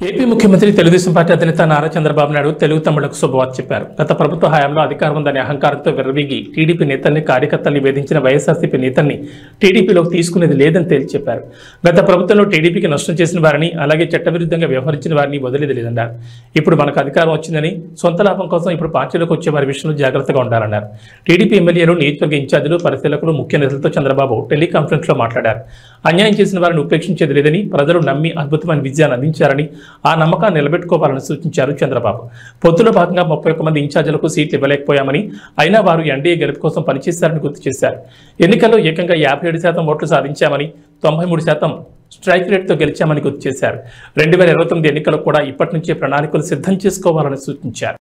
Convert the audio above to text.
AP ముఖ్యమంత్రి Telugu Desam party అధినేత నారా చంద్రబాబు నాయుడు తెలుగు తమ్ముళ్లకు శుభవార్త చెప్పారు గత ప్రభుత్వ హయాంలో అధికారం ఉందనే అహంకారంతో విర్రవీగి టీడీపీ నేతల్ని కార్యకర్తల్ని వేధించిన వైఎస్ఆర్సీపీ నేతల్ని టీడీపీలోకి తీసుకునేది లేదని తేల్చి చెప్పారు గత ప్రభుత్వంలో టీడీపీకి నష్టం చేసిన వారిని అలాగే చట్టవిరుద్ధంగా వ్యవహరించిన వారిని వదిలేది లేదన్నారు ఇప్పుడు మనకు అధికారం వచ్చిందని సొంత లాభం కోసం ఇప్పుడు పార్టీలోకి వచ్చే వారి విషయంలో జాగ్రత్తగా ఉండాలన్నారు టీడీపీ ఎమ్మెల్యేలు నియోజకవర్గ ఇన్ఛార్జీలు పరిశీలకులు ముఖ్య నేతలతో చంద్రబాబు టెలికాన్ఫరెన్స్ లో మాట్లాడారు అన్యాయం చేసిన వారిని ఉపేక్షించేది లేదని ప్రజలు నమ్మి అద్భుతమైన విజయాన్ని అందించారని ఆ నమ్మకాన్ని నిలబెట్టుకోవాలని సూచించారు చంద్రబాబు పొత్తులో భాగంగా ముప్పై ఒక్క మంది ఇన్ఛార్జీలకు సీట్లు ఇవ్వలేకపోయామని అయినా వారు ఎన్డీఏ గెలుపు కోసం పనిచేశారని గుర్తు చేశారు ఎన్నికల్లో ఏకంగా యాభై ఏడు శాతం ఓట్లు సాధించామని తొంభై మూడు శాతం స్ట్రైక్ రేట్తో గెలిచామని గుర్తు చేశారు రెండు వేల ఇరవై తొమ్మిది ఎన్నికలకు కూడా ఇప్పటి నుంచే ప్రణాళికలు సిద్ధం చేసుకోవాలని సూచించారు